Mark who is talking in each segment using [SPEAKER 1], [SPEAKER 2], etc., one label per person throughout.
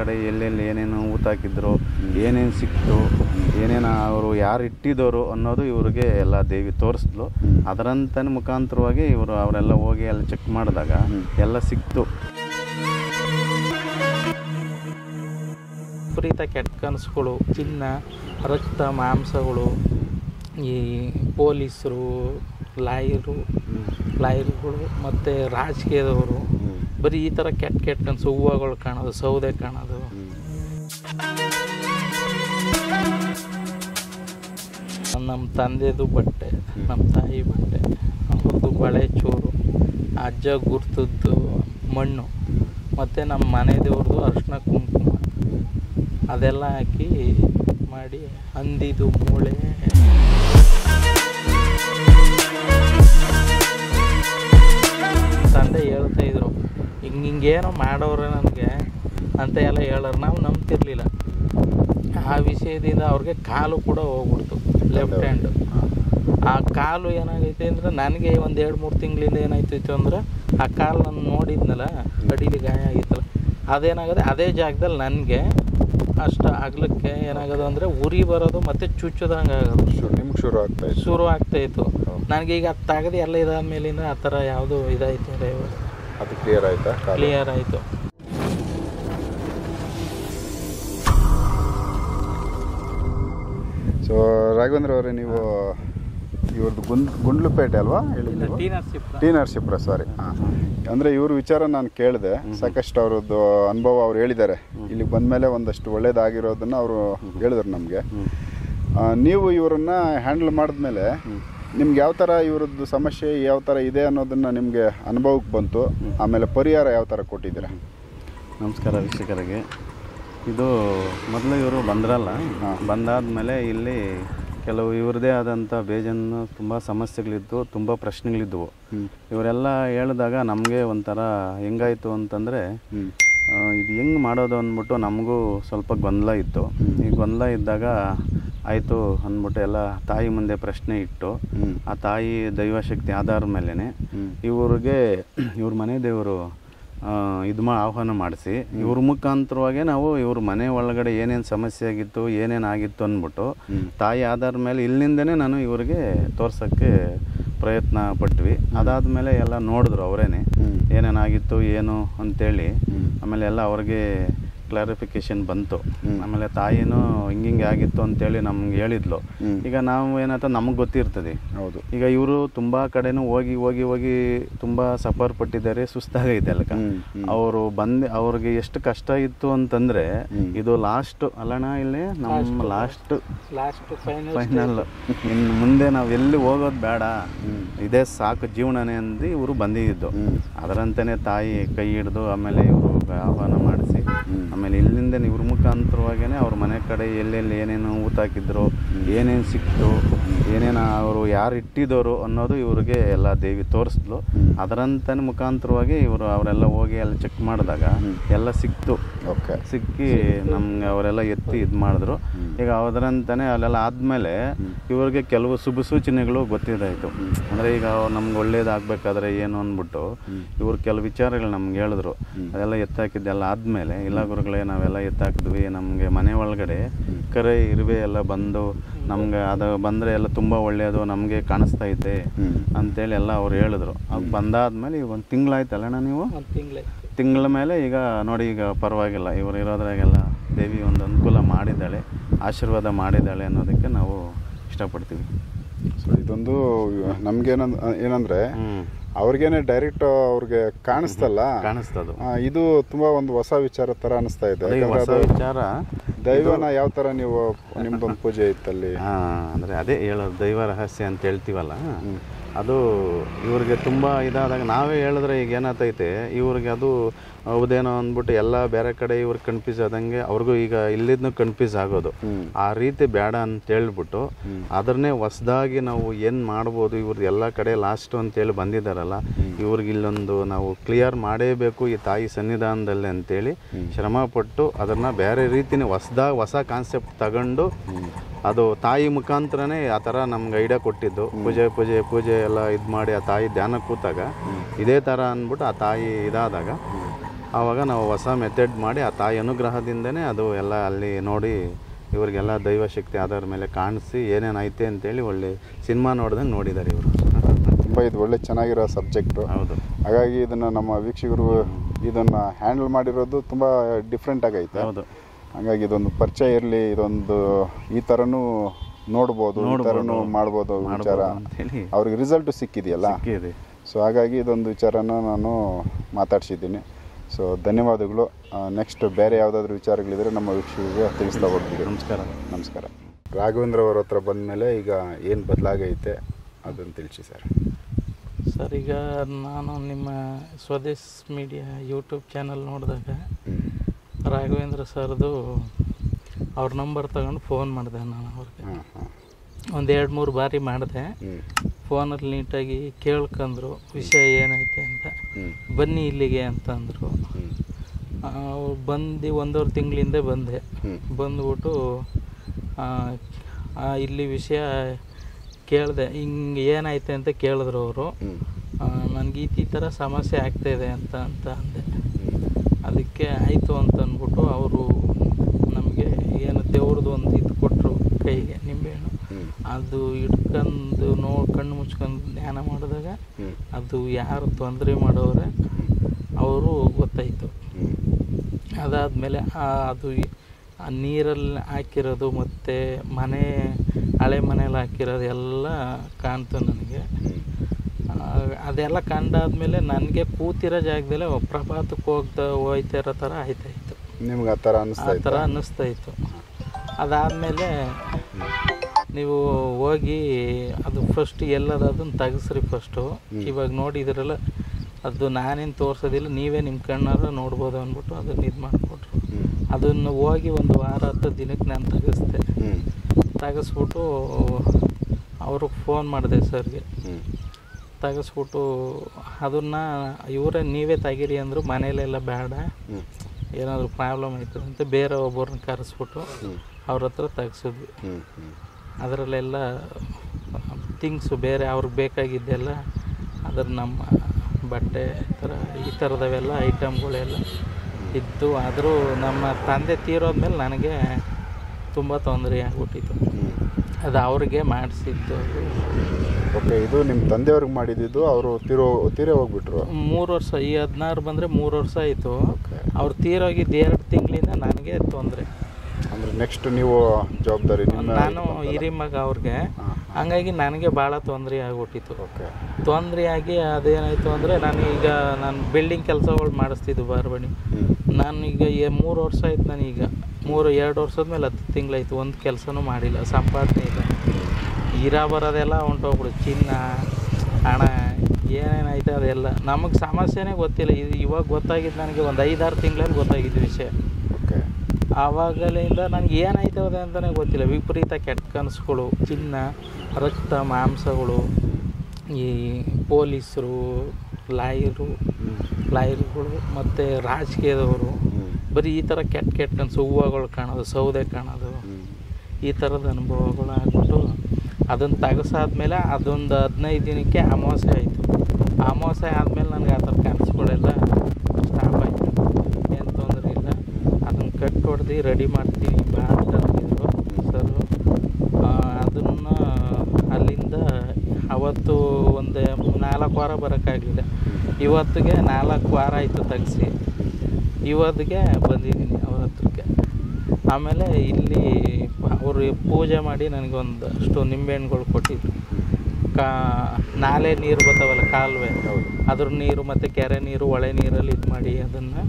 [SPEAKER 1] ಕಡೆ ಎಲ್ಲೆಲ್ಲಿ ಏನೇನು ಊತ ಹಾಕಿದ್ರು ಏನೇನು ಸಿಕ್ತು ಏನೇನು ಅವರು ಯಾರು ಇಟ್ಟಿದ್ದವರು ಅನ್ನೋದು ಇವ್ರಿಗೆ ಎಲ್ಲ ದೇವಿ ತೋರಿಸಿದ್ಲು ಅದರಂತನೇ ಮುಖಾಂತರವಾಗಿ ಇವರು ಅವರೆಲ್ಲ ಹೋಗಿ ಅಲ್ಲಿ ಚೆಕ್ ಮಾಡಿದಾಗ ಎಲ್ಲ ಸಿಕ್ತು
[SPEAKER 2] ವಿಪರೀತ ಕೆಟ್ಟ ಕನಸುಗಳು ಚಿನ್ನ ರಕ್ತ ಮಾಂಸಗಳು ಈ ಪೊಲೀಸರು ಲಾಯರು ಲಾಯರ್ಗಳು ಮತ್ತು ರಾಜಕೀಯದವರು ಬರೀ ಈ ಥರ ಕೆಟ್ಟ ಕೆಟ್ಟ ಕನಸು ಹೂವುಗಳು ಕಾಣೋದು ಸೌದೆ ಕಾಣೋದು ನಮ್ಮ ತಂದೆದು ಬಟ್ಟೆ ನಮ್ಮ ತಾಯಿ ಬಟ್ಟೆ ಅವ್ರದ್ದು ಬಳೆ ಚೂರು ಅಜ್ಜ ಗುರ್ತದ್ದು ಮಣ್ಣು ಮತ್ತು ನಮ್ಮ ಮನೆ ದೇವ್ರದ್ದು ಅರ್ಶಿನ ಕುಂಕುಮ ಅದೆಲ್ಲ ಹಾಕಿ ಮಾಡಿ ಹಂದಿದು ಮೂಳೆ ತಂದೆ ಹೇಳ್ತಾ ಇದ್ರು ಹಿಂಗೆ ಹಿಂಗೇನೋ ಮಾಡೋರೆ ನನಗೆ ಅಂತ ಎಲ್ಲ ಹೇಳೋರು ನಾವು ನಂಬ್ತಿರ್ಲಿಲ್ಲ ಆ ವಿಷಯದಿಂದ ಅವ್ರಿಗೆ ಕಾಲು ಕೂಡ ಹೋಗ್ಬಿಡ್ತು ಲೆಫ್ಟ್ ಹ್ಯಾಂಡು ಆ ಕಾಲು ಏನಾಗೈತೆ ಅಂದರೆ ನನಗೆ ಒಂದು ಎರಡು ಮೂರು ತಿಂಗಳಿಂದ ಏನಾಯ್ತಿತ್ತು ಅಂದ್ರೆ ಆ ಕಾಲು ನಾನು ನೋಡಿದ್ನಲ್ಲ ಅಡಿಲಿ ಗಾಯ ಆಗಿತ್ತಲ್ಲ ಅದೇನಾಗದೆ ಅದೇ ಜಾಗದಲ್ಲಿ ನನಗೆ ಅಷ್ಟು ಆಗ್ಲಿಕ್ಕೆ ಏನಾಗೋದು ಅಂದರೆ ಉರಿ ಬರೋದು ಮತ್ತು ಚುಚ್ಚೋದಂಗೆ ಆಗೋದು
[SPEAKER 3] ಶು- ನಿಮ್ಗೆ ಶುರು ಆಗ್ತಾ ಇತ್ತು
[SPEAKER 2] ಶುರು ಆಗ್ತಾ ಇತ್ತು ನನಗೆ ಈಗ ಅದು ತೆಗೆದು ಎಲ್ಲ ಇದಾದ ಮೇಲಿಂದ ಆ ಥರ ಯಾವುದು ಇದಾಯ್ತು
[SPEAKER 3] ಅದು ಕ್ಲಿಯರ್ ಆಯ್ತಾ ಕಾಲು?
[SPEAKER 2] ಕ್ಲಿಯರ್ ಆಯಿತು
[SPEAKER 3] ಸೊ ರಾಘವೇಂದ್ರ ಅವರೇ ನೀವು ಇವ್ರದ್ದು ಗುಂಡ್ ಗುಂಡ್ಲುಪೇಟೆ ಅಲ್ವಾ ಹೇಳಿದ್ದು ನೀವು?
[SPEAKER 2] T Narasipura
[SPEAKER 3] T Narasipura sorry ಅಂದರೆ ಇವ್ರ ವಿಚಾರ ನಾನು ಕೇಳಿದೆ ಸಾಕಷ್ಟು ಅವ್ರದ್ದು ಅನುಭವ ಅವ್ರು ಹೇಳಿದ್ದಾರೆ ಇಲ್ಲಿಗೆ ಬಂದಮೇಲೆ ಒಂದಷ್ಟು ಒಳ್ಳೇದಾಗಿರೋದನ್ನ ಅವರು ಹೇಳಿದ್ರು ನಮಗೆ ನೀವು ಇವರನ್ನ ಹ್ಯಾಂಡಲ್ ಮಾಡಿದ್ಮೇಲೆ ನಿಮ್ಗೆ ಯಾವ ಥರ ಇವ್ರದ್ದು ಸಮಸ್ಯೆ ಯಾವ ಥರ ಇದೆ ಅನ್ನೋದನ್ನ ನಿಮಗೆ ಅನುಭವಕ್ಕೆ ಬಂತು ಆಮೇಲೆ ಪರಿಹಾರ ಯಾವ ಥರ ಕೊಟ್ಟಿದ್ದೀರಾ
[SPEAKER 1] ನಮಸ್ಕಾರ ವೀಕ್ಷಕರಿಗೆ ಇದು ಮೊದಲು ಇವರು ಬಂದ್ರಲ್ಲ ಬಂದಾದ್ಮೇಲೆ ಇಲ್ಲಿ ಕೆಲವು ಇವ್ರದೇ ಆದಂಥ ಬೇಜನ್ನು ತುಂಬ ಸಮಸ್ಯೆಗಳಿದ್ದು ತುಂಬ ಪ್ರಶ್ನೆಗಳಿದ್ದವು ಇವರೆಲ್ಲ ಹೇಳಿದಾಗ ನಮಗೆ ಒಂಥರ ಹೆಂಗಾಯಿತು ಅಂತಂದರೆ ಇದು ಹೆಂಗೆ ಮಾಡೋದು ಅಂದ್ಬಿಟ್ಟು ನಮಗೂ ಸ್ವಲ್ಪ ಗೊಂದಲ ಇತ್ತು ಈ ಗೊಂದಲ ಇದ್ದಾಗ ಆಯಿತು ಅಂದ್ಬಿಟ್ಟು ಎಲ್ಲ ತಾಯಿ ಮುಂದೆ ಪ್ರಶ್ನೆ ಇಟ್ಟು ಆ ತಾಯಿ ದೈವಶಕ್ತಿ ಆಧಾರದ ಮೇಲೇ ಇವ್ರಿಗೆ ಇವ್ರ ಮನೆ ದೇವರು ಇದು ಮಾ ಆಹ್ವಾನ ಮಾಡಿಸಿ ಇವ್ರ ಮುಖಾಂತರವಾಗೇ ನಾವು ಇವ್ರ ಮನೆ ಒಳಗಡೆ ಏನೇನು ಸಮಸ್ಯೆ ಆಗಿತ್ತು ಏನೇನು ಆಗಿತ್ತು ಅಂದ್ಬಿಟ್ಟು ತಾಯಿ ಆಧಾರದ ಮೇಲೆ ಇಲ್ಲಿಂದನೇ ನಾನು ಇವ್ರಿಗೆ ತೋರ್ಸೋಕ್ಕೆ ಪ್ರಯತ್ನ ಪಟ್ವಿ ಅದಾದಮೇಲೆ ಎಲ್ಲ ನೋಡಿದ್ರು ಅವರೇನೆ ಏನೇನಾಗಿತ್ತು ಏನು ಅಂತೇಳಿ ಆಮೇಲೆ ಎಲ್ಲ ಅವ್ರಿಗೆ ಕ್ಲಾರಿಫಿಕೇಶನ್ ಬಂತು ಆಮೇಲೆ ತಾಯಿನೂ ಹಿಂಗಿಂಗೆ ಆಗಿತ್ತು ಅಂತೇಳಿ ನಮ್ಗೆ ಹೇಳಿದ್ಲು ಈಗ ನಾವು ಏನಾಯ್ತು ನಮಗೆ ಗೊತ್ತಿರ್ತದೆ
[SPEAKER 3] ಹೌದು
[SPEAKER 1] ಈಗ ಇವರು ತುಂಬಾ ಕಡೆನೂ ಹೋಗಿ ಹೋಗಿ ಹೋಗಿ ತುಂಬಾ ಸಫರ್ ಪಟ್ಟಿದ್ದಾರೆ ಸುಸ್ತಾಗೈತೆ ಅಲ್ಕ ಅವರು ಬಂದು ಅವ್ರಿಗೆ ಎಷ್ಟು ಕಷ್ಟ ಇತ್ತು ಅಂತಂದ್ರೆ ಇದು ಲಾಸ್ಟ್ ಅಲ್ಲಣ್ಣ ಇಲ್ಲಿ ನಮ್ಮ ಲಾಸ್ಟ್
[SPEAKER 2] ಲಾಸ್ಟ್ ಫೈನಲ್
[SPEAKER 1] ಫೈನಲ್ ಇನ್ನು ಮುಂದೆ ನಾವು ಎಲ್ಲಿ ಹೋಗೋದು ಬೇಡ ಇದೇ ಸಾಕು ಜೀವನನೇ ಅಂದು ಇವರು ಬಂದಿದ್ದು ಅದರಂತೆಯೇ ತಾಯಿ ಕೈ ಹಿಡಿದು ಆಮೇಲೆ ಇವರು ಆಹ್ವಾನ ಮಾಡಿಸಿ ಆಮೇಲೆ ಇಲ್ಲಿಂದ ಇವ್ರ ಮುಖಾಂತರವಾಗೇನೆ ಅವ್ರ ಮನೆ ಕಡೆ ಎಲ್ಲೆಲ್ಲಿ ಏನೇನು ಊತ ಹಾಕಿದ್ರು ಏನೇನು ಸಿಕ್ತು ಏನೇನು ಅವರು ಯಾರು ಇಟ್ಟಿದ್ದವರು ಅನ್ನೋದು ಇವ್ರಿಗೆ ಎಲ್ಲ ದೇವಿ ತೋರಿಸಿದ್ಲು ಅದರಂತನೇ ಮುಖಾಂತರವಾಗಿ ಇವರು ಅವರೆಲ್ಲ ಹೋಗಿ ಅಲ್ಲಿ ಚೆಕ್ ಮಾಡಿದಾಗ ಎಲ್ಲ ಸಿಕ್ತು
[SPEAKER 3] ಓಕೆ
[SPEAKER 1] ಸಿಕ್ಕಿ ನಮ್ಗೆ ಅವರೆಲ್ಲ ಎತ್ತಿ ಇದು ಮಾಡಿದ್ರು ಈಗ ಅದರಂತಾನೆ ಅಲ್ಲೆಲ್ಲ ಆದಮೇಲೆ ಇವ್ರಿಗೆ ಕೆಲವು ಶುಭ ಸೂಚನೆಗಳು ಗೊತ್ತಿದ್ದಾಯಿತು ಅಂದರೆ ಈಗ ನಮ್ಗೆ ಒಳ್ಳೇದಾಗಬೇಕಾದ್ರೆ ಏನು ಅಂದ್ಬಿಟ್ಟು ಇವ್ರು ಕೆಲವು ವಿಚಾರಗಳು ನಮ್ಗೆ ಹೇಳಿದ್ರು ಅದೆಲ್ಲ ಎತ್ತಾಕಿದ್ದೆಲ್ಲ ಆದಮೇಲೆ ಇಲ್ಲ ಗುರುಗಳೇ ನಾವೆಲ್ಲ ಎತ್ತಾಕಿದ್ವಿ ನಮಗೆ ಮನೆ ಒಳಗಡೆ ಕರೆ ಇರುವೆ ಎಲ್ಲ ಬಂದು ನಮ್ಗೆ ಅದು ಬಂದರೆ ಎಲ್ಲ ತುಂಬ ಒಳ್ಳೆಯದು ನಮಗೆ ಕಾಣಿಸ್ತಾ ಐತೆ ಅಂತೇಳಿ ಎಲ್ಲ ಅವ್ರು ಹೇಳಿದ್ರು ಅದು ಬಂದಾದ್ಮೇಲೆ ಈಗ ಒಂದು ತಿಂಗಳಾಯ್ತಲ್ಲಣ್ಣ ನೀವು
[SPEAKER 2] ಒಂದು ತಿಂಗಳೇ
[SPEAKER 1] ತಿಂಗಳ ಮೇಲೆ ಈಗ ನೋಡಿ ಈಗ ಪರವಾಗಿಲ್ಲ ಇವರು ಇರೋದ್ರಾಗೆಲ್ಲ ದೇವಿ ಒಂದು ಅನುಕೂಲ ಮಾಡಿದ್ದಾಳೆ ಆಶೀರ್ವಾದ ಮಾಡಿದ್ದಾಳೆ ಅನ್ನೋದಕ್ಕೆ ನಾವು ಇಷ್ಟಪಡ್ತೀವಿ
[SPEAKER 3] ಸೊ ಇದೊಂದು ನಮ್ಗೇನಂದ್ ಏನಂದ್ರೆ ಅವ್ರಿಗೇನೆ ಡೈರೆಕ್ಟ್ ಅವ್ರಿಗೆ ಕಾಣಿಸ್ತಲ್ಲ
[SPEAKER 1] ಕಾಣಿಸ್ತದು
[SPEAKER 3] ಆ, ಇದು ತುಂಬಾ ಒಂದು ಹೊಸ ವಿಚಾರ ತರ ಅನಿಸ್ತಾ ಇದೆ
[SPEAKER 1] ಅದೇ
[SPEAKER 3] ಯಾಕಂದ್ರೆ
[SPEAKER 1] ಹೊಸ
[SPEAKER 3] ಅದು
[SPEAKER 1] ವಿಚಾರ
[SPEAKER 3] ದೈವನ ಯಾವ ತರ ನೀವು ನಿಮ್ದೊಂದು ಪೂಜೆ ಇತ್ತಲ್ಲಿ
[SPEAKER 1] ಆ, ಅಂದ್ರೆ ಅದೇ ಹೇಳೋದು ದೈವ ರಹಸ್ಯ ಅಂತ ಹೇಳ್ತೀವಲ್ಲ ಅದು ಇವ್ರಿಗೆ ತುಂಬ ಇದಾದಾಗ ನಾವೇ ಹೇಳಿದ್ರೆ ಈಗ ಏನಾಗ್ತೈತೆ ಇವ್ರಿಗೆ ಅದು ಹೌದೇನೋ ಅಂದ್ಬಿಟ್ಟು ಎಲ್ಲ ಬೇರೆ ಕಡೆ ಇವ್ರಿಗೆ ಕನ್ಫ್ಯೂಸ್ ಆದಂಗೆ ಅವ್ರಿಗೂ ಈಗ ಇಲ್ಲಿದ್ನು ಕನ್ಫ್ಯೂಸ್ ಆಗೋದು ಆ ರೀತಿ ಬೇಡ ಅಂತ ಹೇಳ್ಬಿಟ್ಟು ಅದನ್ನೇ ಹೊಸ್ದಾಗಿ ನಾವು ಏನು ಮಾಡ್ಬೋದು ಇವ್ರದ್ದು ಎಲ್ಲ ಕಡೆ ಲಾಸ್ಟ್ ಅಂತೇಳಿ ಬಂದಿದ್ದಾರಲ್ಲ ಇವ್ರಿಗೆ ಇಲ್ಲೊಂದು ನಾವು ಕ್ಲಿಯರ್ ಮಾಡೇಬೇಕು ಈ ತಾಯಿ ಸನ್ನಿಧಾನದಲ್ಲಿ ಅಂತೇಳಿ ಶ್ರಮಪಟ್ಟು ಅದನ್ನು ಬೇರೆ ರೀತಿನೇ ಹೊಸ್ದಾಗಿ ಹೊಸ ಕಾನ್ಸೆಪ್ಟ್ ತಗೊಂಡು ಅದು ತಾಯಿ ಮುಖಾಂತರನೇ ಆ ಥರ ನಮ್ಗೆ ಐಡಿಯಾ ಕೊಟ್ಟಿದ್ದು ಪೂಜೆ ಪೂಜೆ ಪೂಜೆ ಎಲ್ಲ ಇದು ಮಾಡಿ ಆ ತಾಯಿ ಧ್ಯಾನ ಕೂತಾಗ ಇದೇ ಥರ ಅಂದ್ಬಿಟ್ಟು ಆ ತಾಯಿ ಇದಾದಾಗ ಆವಾಗ ನಾವು ಹೊಸ ಮೆಥಡ್ ಮಾಡಿ ಆ ತಾಯಿ ಅನುಗ್ರಹದಿಂದನೇ ಅದು ಎಲ್ಲ ಅಲ್ಲಿ ನೋಡಿ ಇವರಿಗೆಲ್ಲ ದೈವಶಕ್ತಿ ಆಧಾರ ಮೇಲೆ ಕಾಣಿಸಿ ಏನೇನೈತೆ ಅಂತೇಳಿ ಒಳ್ಳೆ ಸಿನಿಮಾ ನೋಡ್ದಂಗೆ ನೋಡಿದ್ದಾರೆ ಇವರು
[SPEAKER 3] ತುಂಬ ಇದು ಒಳ್ಳೆ ಚೆನ್ನಾಗಿರೋ ಸಬ್ಜೆಕ್ಟು
[SPEAKER 1] ಹೌದು
[SPEAKER 3] ಹಾಗಾಗಿ ಇದನ್ನು ನಮ್ಮ ವೀಕ್ಷಕರು ಇದನ್ನು ಹ್ಯಾಂಡಲ್ ಮಾಡಿರೋದು ತುಂಬ ಡಿಫ್ರೆಂಟ್ ಆಗೈತೆ
[SPEAKER 1] ಹೌದು
[SPEAKER 3] ಹಾಗಾಗಿ ಇದೊಂದು ಪರಿಚಯ ಇರಲಿ ಇದೊಂದು ಈ ಥರನೂ ನೋಡ್ಬೋದು ಈ ಥರನೂ ಮಾಡ್ಬೋದು ವಿಚಾರ
[SPEAKER 1] ಅಂತೇಳಿ
[SPEAKER 3] ಅವ್ರಿಗೆ ರಿಸಲ್ಟ್ ಸಿಕ್ಕಿದೆಯಲ್ಲ
[SPEAKER 1] ಸಿಕ್ಕಿದೆ
[SPEAKER 3] ಸೊ ಹಾಗಾಗಿ ಇದೊಂದು ವಿಚಾರನ ನಾನು ಮಾತಾಡ್ಸಿದ್ದೀನಿ ಸೊ ಧನ್ಯವಾದಗಳು ನೆಕ್ಸ್ಟ್ ಬೇರೆ ಯಾವುದಾದ್ರೂ ವಿಚಾರಗಳಿದ್ರೆ ನಮ್ಮ ವೀಕ್ಷಕರಿಗೆ ತಿಳಿಸ್ತಾ ಹೋಗ್ತೀವಿ
[SPEAKER 1] ನಮಸ್ಕಾರ
[SPEAKER 3] ನಮಸ್ಕಾರ ರಾಘವೇಂದ್ರ ಅವ್ರ ಹತ್ರ ಬಂದಮೇಲೆ ಈಗ ಏನು ಬದಲಾಗೈತೆ ಅದನ್ನು ತಿಳಿಸಿ ಸರ್
[SPEAKER 2] ಸರ್ ಈಗ ನಾನು ನಿಮ್ಮ ಸ್ವದೇಶ್ ಮೀಡಿಯಾ ಯೂಟ್ಯೂಬ್ ಚಾನಲ್ ನೋಡಿದಾಗ ರಾಘವೇಂದ್ರ ಸರ್ದು ಅವ್ರ ನಂಬರ್ ತಗೊಂಡು ಫೋನ್ ಮಾಡಿದೆ ನಾನು ಅವ್ರಿಗೆ
[SPEAKER 3] ಹಾಂ ಹಾಂ
[SPEAKER 2] ಒಂದು ಎರಡು ಮೂರು ಬಾರಿ ಮಾಡಿದೆ
[SPEAKER 3] ಹ್ಞೂ
[SPEAKER 2] ಫೋನಲ್ಲಿ ನೀಟಾಗಿ ಕೇಳ್ಕೊಂಡ್ರು ವಿಷಯ ಏನೈತೆ ಅಂತ
[SPEAKER 3] ಹ್ಞೂ
[SPEAKER 2] ಬನ್ನಿ ಇಲ್ಲಿಗೆ ಅಂತಂದರು
[SPEAKER 3] ಹ್ಞೂ
[SPEAKER 2] ಅವ್ರು ಬಂದು ಒಂದೂವರೆ ತಿಂಗಳಿಂದ ಬಂದೆ
[SPEAKER 3] ಹ್ಞೂ
[SPEAKER 2] ಬಂದ್ಬಿಟ್ಟು ಆ, ಆ, ಇಲ್ಲಿ ವಿಷಯ ಕೇಳಿದೆ ಹಿಂಗೆ ಏನೈತೆ ಅಂತ ಕೇಳಿದ್ರು ಅವರು
[SPEAKER 3] ಹ್ಞೂ
[SPEAKER 2] ನನಗೆ ಈ ಥರ ಸಮಸ್ಯೆ ಆಗ್ತಾಯಿದೆ ಅಂತ ಅಂತ ಅಂದೆ ಅದಕ್ಕೆ ಆಯಿತು ಅಂತ ಅಂದ್ಬಿಟ್ಟು ಅವರು ನಮಗೆ ಏನು ದೇವ್ರದ್ದು ಒಂದು ಇದು ಕೊಟ್ಟರು ಕೈಗೆ ನಿಂಬೆಹಣ್ಣು
[SPEAKER 3] ಹ್ಞೂ
[SPEAKER 2] ಅದು ಇಟ್ಕೊಂಡು ನೋ ಕಣ್ಣು ಮುಚ್ಕೊಂಡು ಧ್ಯಾನ ಮಾಡಿದಾಗ
[SPEAKER 3] ಹ್ಞೂ
[SPEAKER 2] ಅದು ಯಾರು ತೊಂದರೆ ಮಾಡೋರೆ ಅವರು ಗೊತ್ತಾಯಿತು
[SPEAKER 3] ಹ್ಞೂ
[SPEAKER 2] ಅದಾದಮೇಲೆ ಅದು ಈ- ಆ ನೀರಲ್ಲಿ ಹಾಕಿರೋದು ಮತ್ತು ಮನೆ ಹಳೆ ಮನೇಲಿ ಹಾಕಿರೋದು ಎಲ್ಲ ಕಾಣ್ತು ನನಗೆ
[SPEAKER 3] ಹ್ಞೂ
[SPEAKER 2] ಆ, ಅದೆಲ್ಲ ಕಂಡಾದ್ಮೇಲೆ ನನಗೆ ಕೂತಿರೋ ಜಾಗದಲ್ಲೇ ಪ್ರಭಾತಕ್ಕೆ ಹೋಗ್ತಾ ಹೋಯ್ತಾ ಇರೋ ಥರ ಆಯ್ತಾಯಿತ್ತು
[SPEAKER 3] ನಿಮ್ಗೆ ಆ ಥರ
[SPEAKER 2] ಆ
[SPEAKER 3] ಅನ್ನಿಸ್ತಾ
[SPEAKER 2] ಥರ
[SPEAKER 3] ಇತ್ತು
[SPEAKER 2] ಅನ್ನಿಸ್ತಾ ಇತ್ತು ಅದಾದಮೇಲೆ ನೀವು ಹೋಗಿ ಅದು ಫಸ್ಟ್ ಎಲ್ಲದ ಅದನ್ನು ತೆಗೆಸ್ರಿ ಫಸ್ಟು ಇವಾಗ ನೋಡಿದ್ರಲ್ಲ ಅದು ನಾನೇನು ತೋರಿಸೋದಿಲ್ಲ ನೀವೇ ನಿಮ್ಮ ಕಣ್ಣಾರ ನೋಡ್ಬೋದು ಅಂದ್ಬಿಟ್ಟು ಅದನ್ನು ಇದು ಮಾಡಿಕೊಟ್ರು
[SPEAKER 3] ಹ್ಞೂ
[SPEAKER 2] ಅದನ್ನು ಹೋಗಿ ಒಂದು ವಾರ ಹತ್ತು ದಿನಕ್ಕೆ ನಾನು ತೆಗೆಸ್ದೆ
[SPEAKER 3] ಹ್ಞೂ
[SPEAKER 2] ತೆಗೆಸ್ಬಿಟ್ಟು ಅವ್ರಿಗೆ ಫೋನ್ ಮಾಡಿದೆ ಸರ್ಗೆ
[SPEAKER 3] ಹ್ಞೂ
[SPEAKER 2] ತೆಗೆಸ್ಬಿಟ್ಟು ಅದನ್ನು ಇವರೇ ನೀವೇ ತೆಗೀರಿ ಅಂದರು ಮನೇಲೆಲ್ಲ ಬೇಡ
[SPEAKER 3] ಹ್ಞೂ
[SPEAKER 2] ಏನಾದರೂ ಪ್ರಾಬ್ಲಮ್ ಆಯ್ತದೆ ಅಂತ ಬೇರೆ ಒಬ್ಬರನ್ನ ಕರೆಸ್ಬಿಟ್ಟು
[SPEAKER 3] ಹ್ಞೂ
[SPEAKER 2] ಅವ್ರ ಹತ್ರ ತೆಗ್ಸಿದ್ವಿ
[SPEAKER 3] ಹ್ಞೂ ಹ್ಞೂ
[SPEAKER 2] ಅದರಲ್ಲೆಲ್ಲ ಥಿಂಗ್ಸು ಬೇರೆ ಅವ್ರಿಗೆ ಬೇಕಾಗಿದ್ದೆಲ್ಲ ಅದ್ರ ನಮ್ಮ ಬಟ್ಟೆ ಥರ ಈ ಥರದವೆಲ್ಲ ಐಟಮ್ಗಳೆಲ್ಲ ಇತ್ತು ಆದರೂ ನಮ್ಮ ತಂದೆ ತೀರೋದ್ಮೇಲೆ ನನಗೆ ತುಂಬ ತೊಂದರೆ ಆಗ್ಬಿಟ್ಟಿತ್ತು
[SPEAKER 3] ಹ್ಞೂ
[SPEAKER 2] ಅದು ಅವ್ರಿಗೆ ಮಾಡಿಸಿದ್ದು
[SPEAKER 3] ಓಕೆ ಇದು ನಿಮ್ಮ ತಂದೆಯವ್ರಿಗೆ ಮಾಡಿದ್ದು ಅವರು ತೀರೋ ತೀರೇ ಹೋಗ್ಬಿಟ್ರು
[SPEAKER 2] ಮೂರು ವರ್ಷ ಈ ಹದಿನಾರು ಬಂದರೆ ಮೂರು ವರ್ಷ ಆಯಿತು
[SPEAKER 3] ಓಕೆ
[SPEAKER 2] ಅವ್ರು ತೀರೋಗಿದ್ದು ಎರಡು ತಿಂಗಳಿಂದ ನನಗೆ ತೊಂದರೆ
[SPEAKER 3] ಅಂದರೆ ನೆಕ್ಸ್ಟ್ ನೀವು ಜವಾಬ್ದಾರಿ ನಿಮ್ಮ
[SPEAKER 2] ನಾನು ಹಿರಿ ಮಗ ಅವ್ರಿಗೆ
[SPEAKER 3] ಹಾಂ
[SPEAKER 2] ಹಂಗಾಗಿ ನನಗೆ ಭಾಳ ತೊಂದರೆ ಆಗ್ಬಿಟ್ಟಿತ್ತು
[SPEAKER 3] ಓಕೆ
[SPEAKER 2] ತೊಂದರೆ ಆಗಿ ಅದೇನಾಯಿತು ಅಂದರೆ ನಾನು ಈಗ ನಾನು ಬಿಲ್ಡಿಂಗ್ ಕೆಲಸಗಳು ಮಾಡಿಸ್ತಿದ್ದು ಬಾರ್ಬಣಿ
[SPEAKER 3] ಹ್ಞೂ
[SPEAKER 2] ನಾನು ಈಗ ಏ- ಮೂರು ವರ್ಷ ಆಯ್ತು ನಾನೀಗ ಮೂರು ಎರಡು ವರ್ಷದ ಮೇಲೆ ಹತ್ತು ತಿಂಗಳಾಯ್ತು ಒಂದು ಕೆಲಸನೂ ಮಾಡಿಲ್ಲ ಸಂಪಾದನೆ ಇಲ್ಲ ಇರ ಬರೋದೆಲ್ಲ ಹೊಂಟೋಗ್ಬಿಡು ಚಿನ್ನ ಹಣ ಏನೇನಾಯ್ತು ಅದೆಲ್ಲ ನಮಗೆ ಸಮಸ್ಯೆನೇ ಗೊತ್ತಿಲ್ಲ ಇದು ಇವಾಗ ಗೊತ್ತಾಗಿದ್ದು ನನಗೆ ಒಂದು ಐದಾರು ತಿಂಗಳಲ್ಲಿ ಗೊತ್ತಾಗಿದ್ದು ವಿಷಯ
[SPEAKER 3] ಓಕೆ
[SPEAKER 2] ಆವಾಗಲಿಂದ ನನಗೆ ಏನಾಯ್ತದೆ ಅಂತಲೇ ಗೊತ್ತಿಲ್ಲ ವಿಪರೀತ ಕೆಟ್ಟ ಕನಸುಗಳು ಚಿನ್ನ ರಕ್ತ ಮಾಂಸಗಳು ಈ ಪೊಲೀಸರು ಲಾಯರು ಲಾಯರ್ಗಳು ಮತ್ತು ರಾಜಕೀಯದವರು
[SPEAKER 3] ಹ್ಞೂ
[SPEAKER 2] ಬರೀ ಈ ಥರ ಕೆಟ್ಟ ಕೆಟ್ಟ ಕನಸು ಹೂವುಗಳು ಕಾಣೋದು ಸೌದೆ ಕಾಣೋದು
[SPEAKER 3] ಹ್ಞೂ
[SPEAKER 2] ಈ ಥರದ ಅನುಭವಗಳು ಆಗ್ಬಿಟ್ಟು ಅದನ್ನು ತೆಗೆಸಾದ್ಮೇಲೆ ಅದೊಂದು ಹದಿನೈದು ದಿನಕ್ಕೆ ಅಮಾವಾಸ್ಯೆ ಆಯಿತು ಅಮಾವಾಸ್ಯೆ ಆದಮೇಲೆ ನನಗೆ ಆ ಥರ ಕನಸುಗಳೆಲ್ಲ ಸ್ಟಾಪ್ ಆಯಿತು ಏನು ತೊಂದರೆ ಇಲ್ಲ ಅದನ್ನು ಕಟ್ ಹೊಡೆದು ರೆಡಿ ಮಾಡ್ತೀನಿ ಬಾ ಅಂತ ಅಂದಿದ್ರು ಸರ್ ಅದನ್ನು ಅಲ್ಲಿಂದ ಅವತ್ತು ಒಂದು ನಾಲ್ಕು ವಾರ ಬರೋಕ್ಕಾಗಲಿಲ್ಲ ಇವತ್ತಿಗೆ ನಾಲ್ಕು ವಾರ ಆಯಿತು ತೆಗ್ಸಿ ಇವತ್ತಿಗೆ ಬಂದಿದ್ದೀನಿ ಅವ್ರ ಹತ್ರಕ್ಕೆ ಆಮೇಲೆ ಇಲ್ಲಿ ಅವರು ಪೂಜೆ ಮಾಡಿ ನನಗೊಂದಷ್ಟು ನಿಂಬೆಹಣ್ಣುಗಳು ಕೊಟ್ಟಿದ್ರು ಕಾ ನಾಲೆ ನೀರು ಬರ್ತಾವಲ್ಲ ಕಾಲುವೆ
[SPEAKER 3] ಹೌದು
[SPEAKER 2] ಅದ್ರ ನೀರು ಮತ್ತು ಕೆರೆ ನೀರು ಹೊಳೆ ನೀರಲ್ಲಿ ಇದು ಮಾಡಿ ಅದನ್ನು